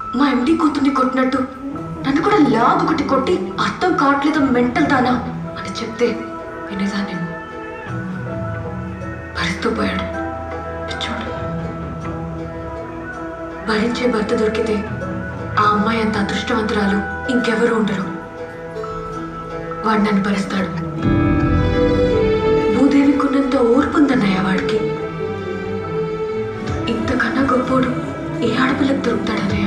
మా ఎండి కూతుర్ని కొట్టినట్టు నన్ను కూడా లాగు కొట్టి కొట్టి అర్థం కావట్లేదు మెంటల్ దానా అని చెప్తే వినేదాన్ని భరిస్తూ పోయాడు పిచ్చోడు భరించే భర్త దొరికితే ఆ అమ్మాయి అంత అదృష్టవంతురాలు ఇంకెవరు ఉండరు వాడు నన్ను భరిస్తాడు భూదేవికున్నంత ఓర్పు ఉందన్నయ్య వాడికి ఇంతకన్నా గొప్పోడు ఏ ఆడపిల్లకు దొరుకుతాడనే